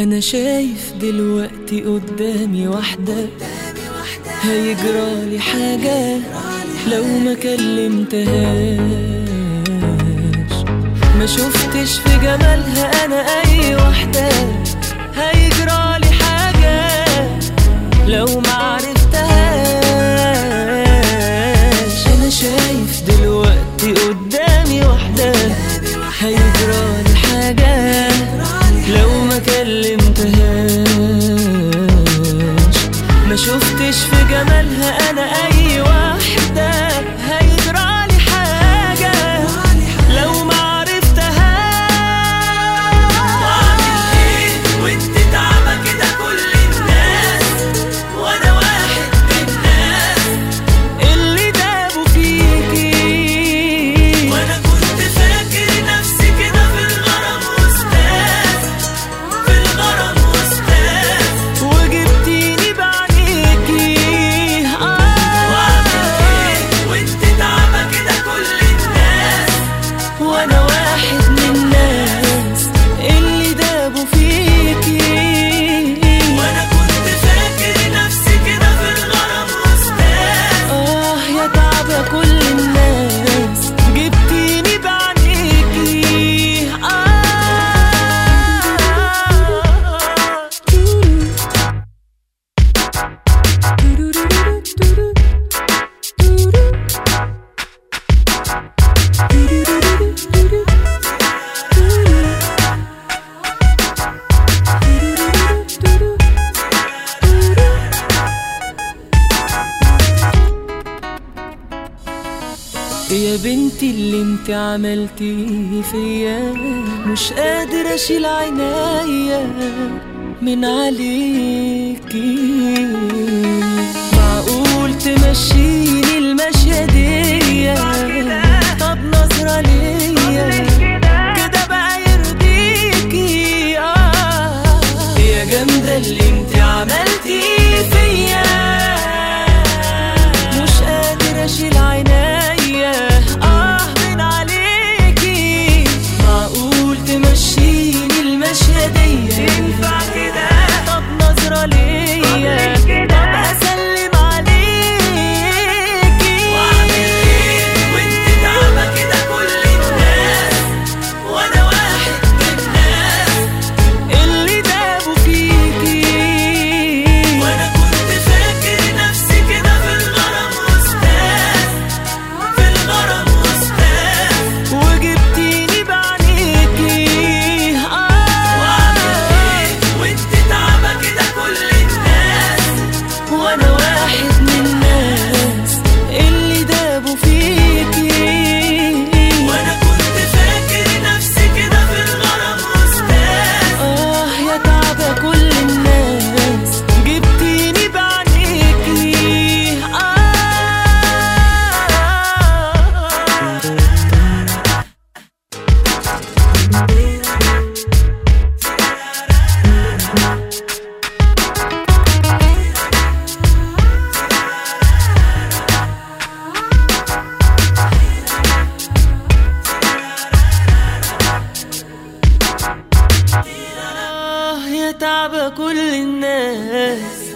انا شايف دلوقتي قدامي واحدة هيجرالي حاجة لو ما كلمتهاش ما شفتش في جمالها انا اي واحدة هيجرالي حاجة لو ما عرفتهاش انا شايف دلوقتي قدامي واحدة هيجرالي حاجة لو ما كلمتهاش ما شفتش في جمالها انا اي واحدة هيجرالي حاجة لو ما عرفتهاش واعمل ايه وانت تعبى كده كل الناس وانا واحد من الناس اللي دابوا فيكي وانا كنت فاكر نفسي كده في الغرام استاذ في الغرام استاذ وجبتيني بعينيكي واعمل آه ايه وانت تعبى كده كل الناس وانا واحد من الناس اللي دابوا فيكي وانا كنت فاكر نفسي كده في الغرام استاذ اه يا تعبة كل الناس جبتيني بعينيكي آه يا بنتي اللي انت عملتيه فيا مش قادر اشيل عينيا من عليكي معقول تمشيني المشية دي طب نظرة ليا كده بقى يرضيكي اه يا جامدة اللي انت عملتيه فيا مش قادر اشيل عينيا اه من عليكي معقول تمشيني المشية دي ينفع كده طب نظرة ليا طب اسلم عليكي واعمل ايه وانت تعبى كده كل الناس وانا واحد من الناس اللي دابوا فيكي وانا كنت فاكر نفسي كده في الغرام استاذ في الغرام استاذ وجبتيني بعينيكي واعمل اه ايه وانت تعبى كده كل الناس وانا واحد من الناس اللي دابوا فيكي وانا كنت فاكر نفسي كده في الغرام استاذ اه يا تعبة كل الناس جبتيني بعينيكي آه آه يا تعبة كل الناس